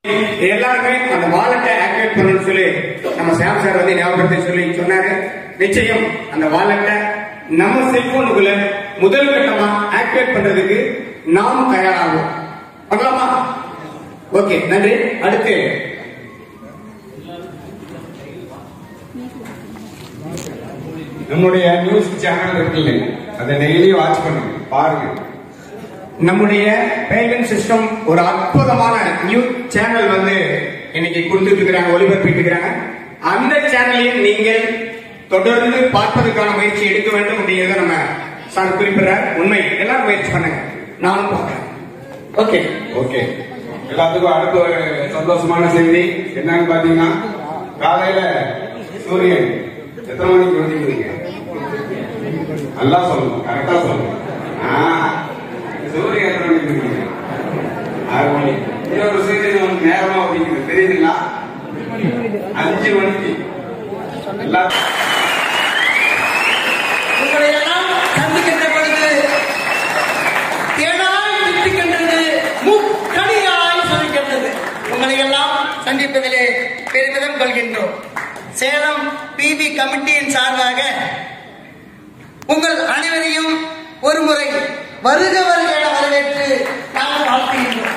எல்லாருமே அந்த வாலெட்டை ஆக்டிவேட் பண்ணணும்னு சொல்லி நம்ம சாம் சார் வந்து ஞாபகப்படுத்தி சொல்லி சொன்னாரு நிச்சயம் அந்த வாலெட்டை நம்ம செல்போனுக்குள்ள முதல் கட்டமா ஆக்டிவேட் பண்றதுக்கு நாம் தயாராகும் பண்ணலாமா ஓகே நன்றி அடுத்து நம்முடைய நியூஸ் சேனல் இருக்கு இல்லைங்க அதை டெய்லி வாட்ச் பண்ணுங்க பாருங்க நம்முடைய பேமெண்ட் சிஸ்டம் ஒரு அற்புதமான நியூ சேனல் வந்து இன்னைக்கு கொடுத்துட்டு இருக்கிறாங்க ஒளிபரப்பிட்டு இருக்கிறாங்க அந்த சேனலையும் நீங்கள் தொடர்ந்து பார்ப்பதற்கான முயற்சி எடுக்க வேண்டும் அப்படிங்கறத நம்ம சார் குறிப்பிடுறார் உண்மை எல்லாரும் முயற்சி பண்ணுங்க நானும் பார்க்கிறேன் ஓகே ஓகே எல்லாத்துக்கும் அடுத்த ஒரு சந்தோஷமான செய்தி என்னன்னு பாத்தீங்கன்னா காலையில சூரியன் எத்தனை மணிக்கு வந்துக்கிறீங்க நல்லா சொல்லணும் கரெக்டா சொல்லணும் ஆ, சூரியன் எத்தனை மணிக்கு வந்துக்கிறீங்க ஆறு மணி இன்னொரு சூரியன் வந்து நேரமா அப்படிங்கிறது தெரியுதுங்களா அஞ்சு மணிக்கு எல்லா உங்களை எல்லாம் சந்திக்கின்ற பொழுது தேடாய் திட்டுகின்றது முக்கணியாய் சொல்கின்றது உங்களை எல்லாம் சந்திப்பதிலே பெருமிதம் கொள்கின்றோம் சேலம் பிபி கமிட்டியின் சார்பாக உங்கள் அனைவரையும் ஒரு முறை வருக வருக என வரவேற்று நாங்கள் வாழ்த்துகின்றோம்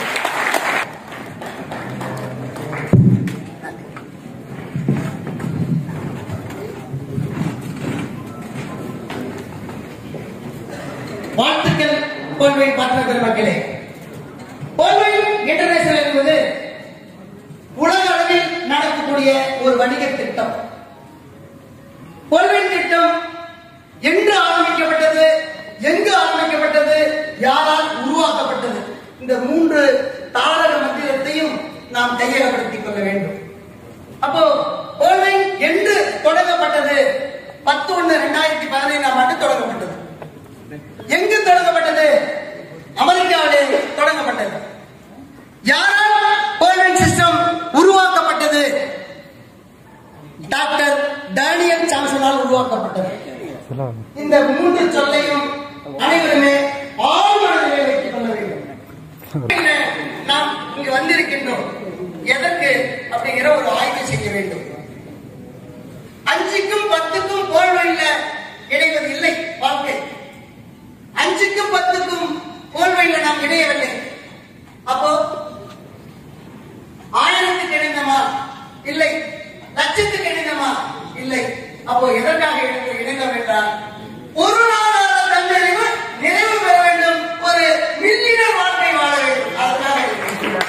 வாழ்த்துக்கள் கோல்வை பாத்திர பெருமக்களே கோல்வை இன்டர்நேஷனல் என்பது உலக அளவில் நடக்கக்கூடிய ஒரு வணிக திட்டம் கோல்வை திட்டம் என்று ஆரம்பிக்கப்பட்டது எங்கு ஆரம்பிக்கப்பட்டது யாரால் உருவாக்கப்பட்டது இந்த மூன்று தாரக மந்திரத்தையும் நாம் கையகப்படுத்திக் கொள்ள வேண்டும் அப்போ கோல்வை என்று தொடங்கப்பட்டது பத்து ஒன்று ரெண்டாயிரத்தி பதினைந்தாம் ஆண்டு தொடங்கப்பட்டது எங்கு தொடங்கப்பட்டது அமெரிக்காவிலே தொடங்கப்பட்டது யாரால் கோல்வென் சிஸ்டம் உருவாக்கப்பட்டது டாக்டர் டேனியல் சாம்சனால் உருவாக்கப்பட்டது இந்த மூன்று சொல்லையும் அனைவருமே ஆழ்மனதிலே வைத்துக் கொள்ள வேண்டும் பின்ன நாம் இங்கு வந்திருக்கின்றோம் எதற்கு அப்படிங்கிற ஒரு ஆய்வு செய்ய வேண்டும் அஞ்சுக்கும் பத்துக்கும் கோல்வெல்ல இணைவது இல்லை வாழ்க்கை அஞ்சுக்கும் பத்துக்கும் கோல்வையில் நாம் இணையவில்லை அப்போ ஆயிரத்துக்கு இணைந்தமா இல்லை லட்சத்துக்கு இணைந்தமா இல்லை அப்போ எதற்காக இணைந்து இணைந்தோம் என்றால் பொருளாதார தன்னிறைவு நிறைவு பெற வேண்டும் ஒரு மில்லியனர் வாழ்க்கை வாழ வேண்டும் அதற்காக இணைந்தோம்.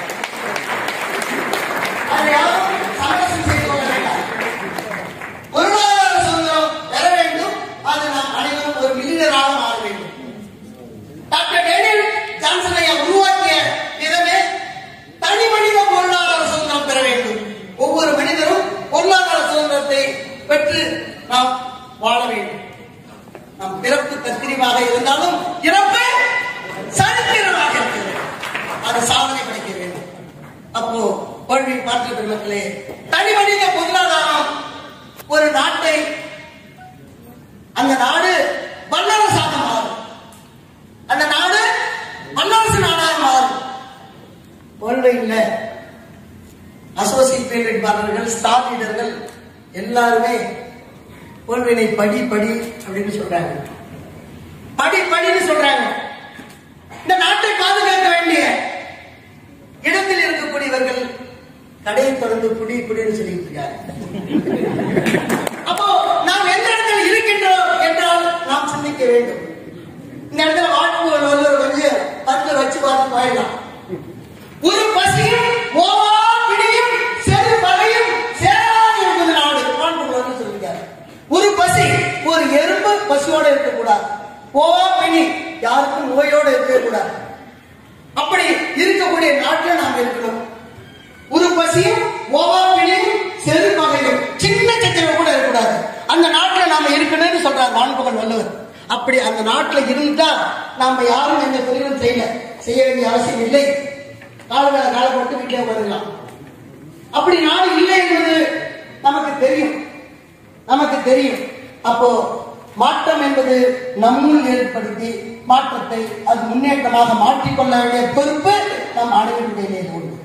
அதை யாரும் சமரசம் செய்து கொள்ள வேண்டாம் பொருளாதார சுதந்திரம் பெற வேண்டும் அது நாம் அனைவரும் ஒரு மில்லியனராக மாற வேண்டும் டாக்டர் டேனியல் ஜான்சன் ஐயா உருவாக்கிய விதமே தனி மனித பொருளாதார சுதந்திரம் பெற வேண்டும் ஒவ்வொரு மனிதரும் பொருளாதார சுதந்திரத்தை பெற்று நாம் வாழ வேண்டும் நம் பிறப்பு தத்திரிமாக இருந்தாலும் இறப்பு சரித்திரமாக இருக்கிறது அது சாதனை படைக்க வேண்டும் அப்போ கொள்கை மாற்று பெருமக்களே தனி மனித பொருளாதாரம் ஒரு நாட்டை அந்த நாடு வல்லரசாக மாறும் அந்த நாடு வல்லரசு நாடாக மாறும் கொள்கையில் அசோசியேட் வேட்பாளர்கள் ஸ்டார் லீடர்கள் எல்லாருமே கொள்கையை படி படி அப்படின்னு சொல்றாங்க படி படின்னு சொல்றாங்க இந்த நாட்டை பாதுகாக்க வேண்டிய இடத்தில் இருக்கக்கூடியவர்கள் கடையை தொடர்ந்து குடி குடின்னு சொல்லிட்டு இருக்காங்க அப்போ நாம் எந்த இடத்தில் இருக்கின்றோம் என்றால் நாம் சிந்திக்க வேண்டும் இந்த இடத்துல வாழ்க்கை ஒருவர் கொஞ்சம் பத்து வச்சு பார்த்து போயிடலாம் ஒரு பசியும் ஓவா பிடியும் செரு பகையும் சேராது என்பது நாடு வாழ்க்கை சொல்லிருக்காரு ஒரு பசி ஒரு எறும்பு பசியோட இருக்கக்கூடாது ஓவா பிணி யாருக்கும் நோயோட இருக்கக்கூடாது அப்படி இருக்கக்கூடிய நாட்டில் நாம் இருக்கணும் ஒரு பசியும் ஓவா பிணியும் செரு பகையும் சின்ன சச்சரவு கூட இருக்கக்கூடாது அந்த நாட்டுல நாம இருக்கணும்னு சொல்றார் வான்பகன் வள்ளுவர் அப்படி அந்த நாட்டுல இருந்தா நாம யாரும் எந்த தொழிலும் செய்யல செய்ய வேண்டிய அவசியம் இல்லை கால வேலை கால போட்டு வீட்டிலே உட்காந்துக்கலாம் அப்படி நாடு இல்லை என்பது நமக்கு தெரியும் நமக்கு தெரியும் அப்போ மாற்றம் என்பது நம்முள் ஏற்படுத்தி மாற்றத்தை அது முன்னேற்றமாக மாற்றிக்கொள்ள வேண்டிய பொறுப்பு நம் அனைவருடைய உண்டு